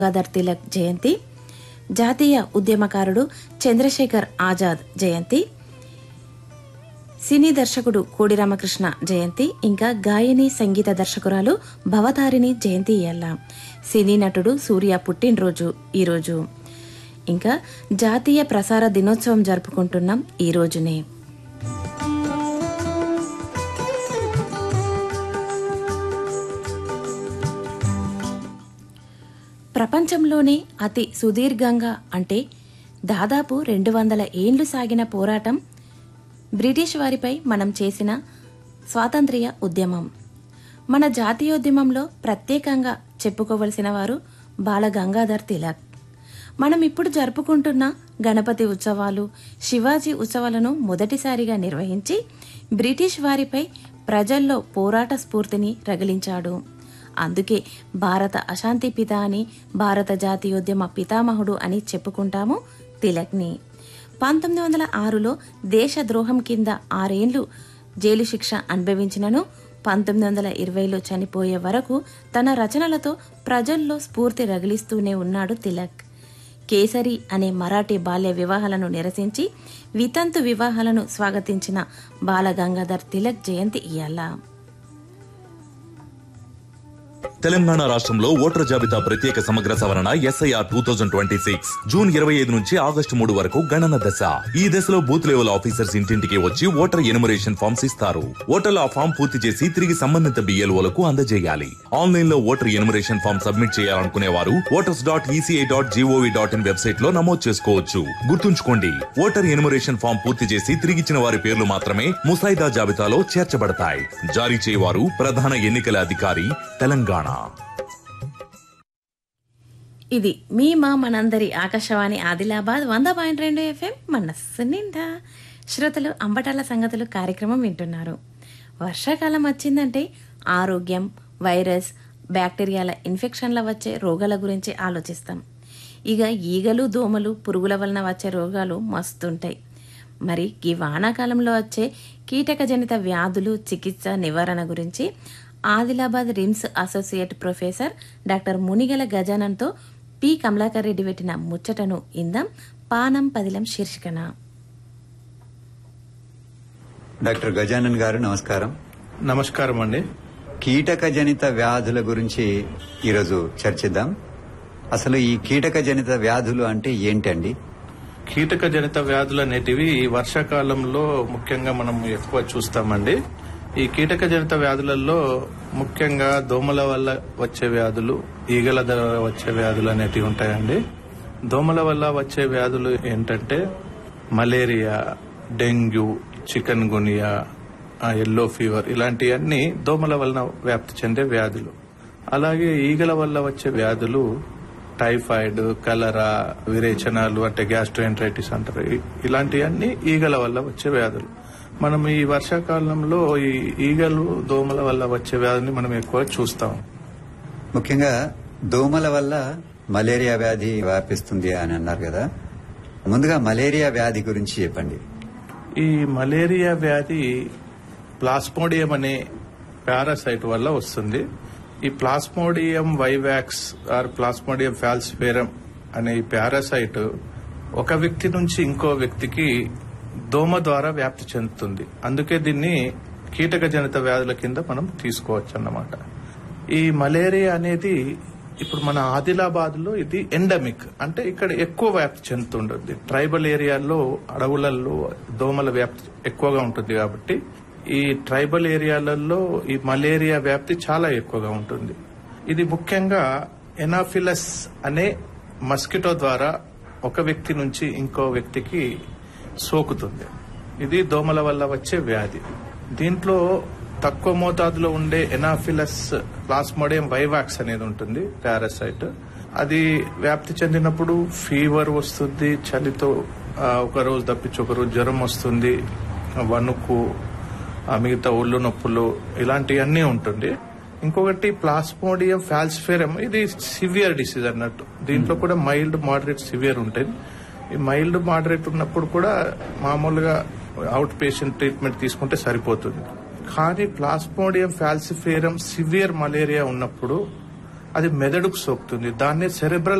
గంగాధర్ తిలక్ జయంతి జాతీయ ఉద్యమకారుడు చంద్రశేఖర్ ఆజాద్ జయంతి సినీ దర్శకుడు కోడి రామకృష్ణ జయంతి ఇంకా గాయని సంగీత దర్శకురాలు భవతారిణి జయంతి ఇయ్యాల సినీ నటుడు సూర్య పుట్టినరోజు ఈరోజు ఇంకా జాతీయ ప్రసార దినోత్సవం జరుపుకుంటున్నాం ఈ రోజునే ప్రపంచంలోనే అతి సుదీర్ఘంగా అంటే దాదాపు రెండు వందల ఏండ్లు సాగిన పోరాటం బ్రిటిష్ వారిపై మనం చేసిన స్వాతంత్ర్య ఉద్యమం మన జాతీయోద్యమంలో ప్రత్యేకంగా చెప్పుకోవలసిన వారు బాల గంగాధర్ తిలక్ మనం ఇప్పుడు జరుపుకుంటున్న గణపతి ఉత్సవాలు శివాజీ ఉత్సవాలను మొదటిసారిగా నిర్వహించి బ్రిటిష్ వారిపై ప్రజల్లో పోరాట స్ఫూర్తిని రగిలించాడు అందుకే భారత అశాంతి పిత అని భారత జాతీయోద్యమ పితామహుడు అని చెప్పుకుంటాము తిలక్ని పంతొమ్మిది వందల ఆరులో దేశద్రోహం కింద ఆరేండ్లు జైలు శిక్ష అనుభవించినను పంతొమ్మిది వందల ఇరవైలో చనిపోయే వరకు తన రచనలతో ప్రజల్లో స్ఫూర్తి రగిలిస్తూనే ఉన్నాడు తిలక్ కేసరి అనే మరాఠీ బాల్య వివాహాలను నిరసించి వితంతు వివాహాలను స్వాగతించిన బాలగంగాధర్ తిలక్ జయంతి ఇయాల తెలంగాణ రాష్ట్రంలో ఓటర్ జాబితా ప్రత్యేక సమగ్ర సవరణ SIR two thousand twenty six June ఇరవై ఐదు నుంచి ఆగస్టు మూడు వరకు గణన దశ ఈ దశలో బూత్ లెవెల్ ఆఫీసర్స్ ఇంటింటికి వచ్చి ఓటర్ ఎనుమరేషన్ ఫామ్స్ ఇస్తారు ఓటర్లు ఆ ఫామ్ పూర్తి చేసి తిరిగి సంబంధిత బిఎల్ఓలకు అందజేయాలి ఆన్లైన్ లో ఓటర్ ఎనుమరేషన్ ఫామ్ సబ్మిట్ చేయాలనుకునే వారు voters dot ECI dot gov dot in website లో నమోదు చేసుకోవచ్చు గుర్తుంచుకోండి ఓటర్ ఎనుమరేషన్ ఫామ్ పూర్తి చేసి తిరిగిచ్చిన వారి పేర్లు మాత్రమే ముసాయిదా జాబితాలో చేర్చబడతాయి జారీ చేయవారు ప్రధాన ఎన్నికల అధికారి తెలంగాణ ఇది మీ మా మనందరి ఆకాశవాణి ఆదిలాబాద్ వంద పాయింట్ రెండు ఎఫ్ఎం మనస్సు నిండా శ్రోతలు అంబటాల సంగతులు కార్యక్రమం వింటున్నారు వర్షాకాలం వచ్చిందంటే ఆరోగ్యం వైరస్ బ్యాక్టీరియాల ఇన్ఫెక్షన్ల వచ్చే రోగాల గురించి ఆలోచిస్తాం ఇక ఈగలు దోమలు పురుగుల వలన వచ్చే రోగాలు మస్తుంటాయి మరి ఈ వానాకాలంలో వచ్చే కీటకజనిత వ్యాధులు చికిత్స నివారణ గురించి Adilabad RIMS associate professor doctor Munigala గజానంతో పి కమలాకర్ రెడ్డి పెట్టిన ముచ్చటను ఇందాం పానం పదిలం శీర్షికన డాక్టర్ గజానన్ గారు నమస్కారం నమస్కారం అండి కీటక జనిత వ్యాధుల గురించి ఈరోజు చర్చిద్దాం అసలు ఈ కీటక జనిత వ్యాధులు అంటే ఏంటండి కీటక జనిత వ్యాధులు అనేటివి ఈ వర్షాకాలంలో ముఖ్యంగా మనం ఎక్కువ చూస్తామండి ఈ కీటక జనిత వ్యాధులలో ముఖ్యంగా దోమల వల్ల వచ్చే వ్యాధులు ఈగల ద్వారా వచ్చే వ్యాధులు అనేటివి ఉంటాయండి దోమల వల్ల వచ్చే వ్యాధులు ఏంటంటే malaria dengue chikungunya yellow fever ఇలాంటివన్నీ దోమల వలన వ్యాప్తి చెందే వ్యాధులు అలాగే ఈగల వల్ల వచ్చే వ్యాధులు టైఫాయిడ్ కలరా విరేచనాలు అంటే గ్యాస్ట్రోఎంట్రైటిస్ అంటారు ఇ- ఇలాంటివన్నీ ఈగల వల్ల వచ్చే వ్యాధులు మనం ఈ వర్షాకాలంలో ఈ ఈగలు దోమల వల్ల వచ్చే వ్యాధుల్ని మనం ఎక్కువ చూస్తాం ముఖ్యంగా దోమల వల్ల మలేరియా వ్యాధి వ్యాపిస్తుంది అని అన్నారు కదా ముందుగా మలేరియా వ్యాధి గురించి చెప్పండి ఈ మలేరియా వ్యాధి ప్లాస్మోడియం అనే పారాసైట్ వల్ల వస్తుంది ఈ plasmodium vivax or plasmodium falciparum అనే ఈ పారాసైట్ ఒక వ్యక్తి నుంచి ఇంకో వ్యక్తికి దోమ ద్వారా వ్యాప్తి చెందుతుంది అందుకే దీన్ని కీటక జనిత వ్యాధుల కింద మనం తీసుకోవచ్చు అన్నమాట ఈ మలేరియా అనేది ఇప్పుడు మన ఆదిలాబాద్ లో ఇది ఎండమిక్ అంటే ఇక్కడ ఎక్కువ వ్యాప్తి చెందుతుంటుంది ట్రైబల్ ఏరియాల్లో అడవులలో దోమల వ్యాప్తి ఎక్కువగా ఉంటుంది కాబట్టి ఈ ట్రైబల్ ఏరియాలలో ఈ మలేరియా వ్యాప్తి చాలా ఎక్కువగా ఉంటుంది ఇది ముఖ్యంగా ఎనాఫిలస్ అనే మస్కిటో ద్వారా ఒక వ్యక్తి నుంచి ఇంకో వ్యక్తికి సోకుతుంది ఇది దోమల వల్ల వచ్చే వ్యాధి దీంట్లో తక్కువ మోతాదులో ఉండే ఎనాఫిలస్ ప్లాస్మోడియం వైవాక్స్ అనేది ఉంటుంది పారాసైట్ అది వ్యాప్తి చెందినప్పుడు ఫీవర్ వస్తుంది చలితో ఆ, ఒక రోజు తప్పించి ఒక రోజు జ్వరం వస్తుంది వణుకు ఆ, మిగతా ఒళ్ళు నొప్పులు ఇలాంటివన్నీ ఉంటుంది ఇంకొకటి ప్లాస్మోడియం ఫాల్సిఫేరం ఇది సివియర్ డిసీజ్ అన్నట్టు దీంట్లో కూడా మైల్డ్ మోడరేట్ సివియర్ ఉంటుంది ఈ మైల్డ్ మోడరేట్ ఉన్నప్పుడు కూడా మామూలుగా అవుట్ పేషెంట్ ట్రీట్మెంట్ తీసుకుంటే సరిపోతుంది కానీ ప్లాస్మోడియం ఫాల్సిఫేరం సివియర్ మలేరియా ఉన్నప్పుడు అది మెదడుకు సోకుతుంది దాన్నే సెరెబ్రల్